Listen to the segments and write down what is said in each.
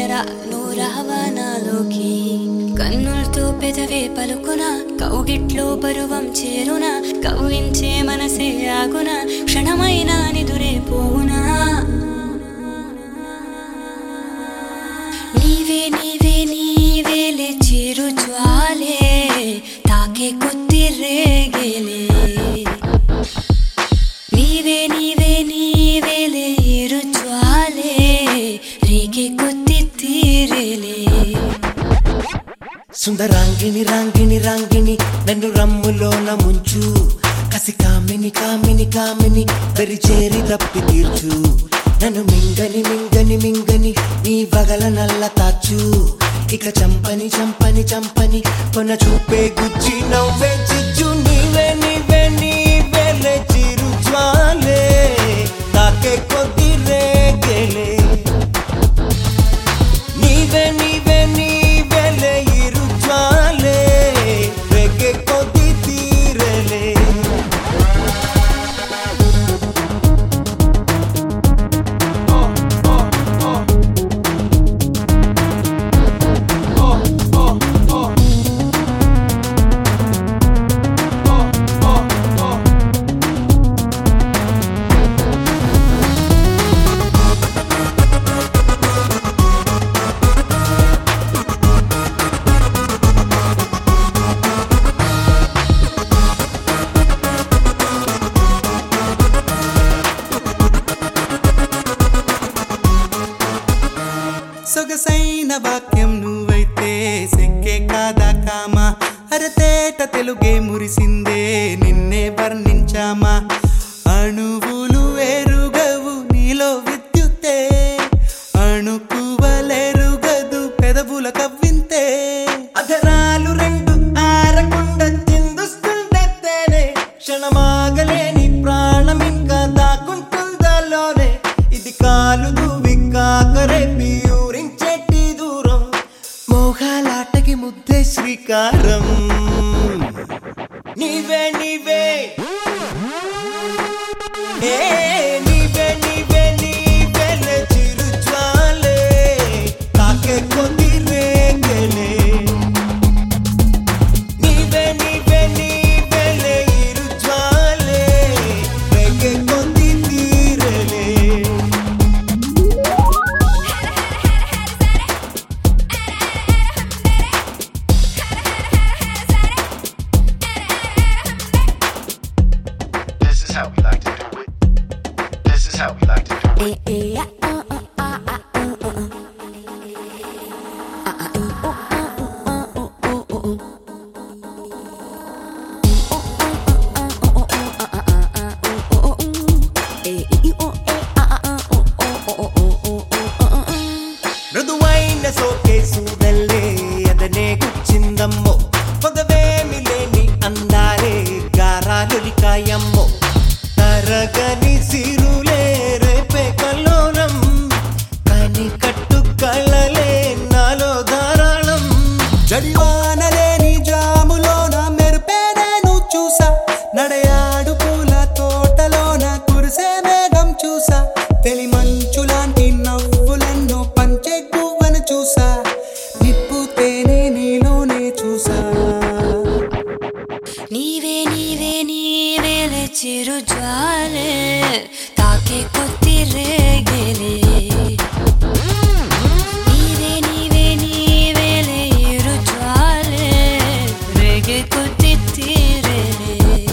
తొందర నువ్వు రావా నాలోకి కన్నులతో పెదవే పలుకున కౌగిట్లో పరువం చేరున కవ్వించే మనసే ఆగున క్షణమైనా నిదురే పోవునా నీవే నీవే నీవేలే చిరు జ్వాలే తాకే కొద్ది రేగేలే నీవే నీవే నీవేలే ఇరు జ్వాలే రేగే కొద్ది తీరేలే సుందరాంగిని రాంగిని రాంగిని నన్ను రమ్ములోన ముంచు కసి కామిని కామిని కామిని దరి చేరి తప్పి తీర్చు నన్ను మింగని మింగని మింగని నీ వగల నల్ల తాచు ఇక చంపని చంపని చంపని కొన చూపే గుచ్చి నవ్వే చిచ్చు నీవే నీవే నీవేలే చిరు జ్వాలే తాకే కొద్ది రేగేలే నీవే నీవే నీవేలే ఇరు జ్వాలే రేగే కొద్ది తీరలే సొగసైన వాక్యం నువ్వైతే సెక్కే కాదా కామా అరతేట తెలుగే మురిసిందే నిన్నే వర్ణించామా అణువులు ఎరుగవు నీలో విద్యుత్తే అణుకువలెరుగదు పెదవుల కవ్వింతే అధరాలు రెండు ఆరకుండా చిందుస్తుండేనే క్షణమాగలేని ప్రాణం ఇంకా దాక్కుంటుందలోనే ఇది కాలు దువ్వి కాకరే ఊరించేటి దూరం మోహాలాటకి ముద్దే శ్రీకారం నీవే నీవే ఏ నీవే నీవే నీవే చిరు జ్వాలే తాకే కొద్ది రేగలే నీవే నీవే నీవేలే ఇరు జ్వాలే రేగే కొద్ది తీరలే This is how we like to do it. This is how we like to do it. మృదువైన సోకేసుదల్లే అదనే గుచ్చిందమ్మో పొగవేమి లేని అందాలే గారాలులికాయమ్మో తరగని సిరులే రేపే కల్లోనం కని కట్టు కళ్ళలే నాలో ధారాళం జడివానలేని జాములోన మెరుపే నేను చూసా నడయాడు పూల తోటలోన కురిసే మేఘం చూసా తెలి మంచు లాంటి నవ్వులెన్నో పంచే గువ్వను చూసా నిప్పు తేనె నీలోనే చూసా నీవే నీవే నీవేలే చిరు జ్వాలే తాకే కొద్ది రేగేలే నీవే నీవే నీవేలే ఇరు జ్వాలే రేగే కొద్ది తీరేలే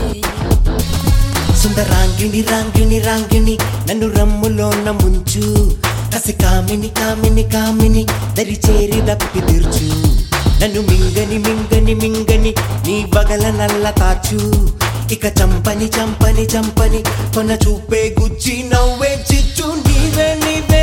సుందరాంగిని రాంగిని రాంగిని నన్ను రమ్ములోన ముంచు కసి కామిని కామిని కామిని దరి చేరి దప్పి తీర్చు నన్ను మింగని మింగని మింగని నీ బగల నల్ల తాచు ఇక చంపని చంపని చంపని కొన చూపే గుచ్చి నవ్వే చిచ్చు నీవే నీవే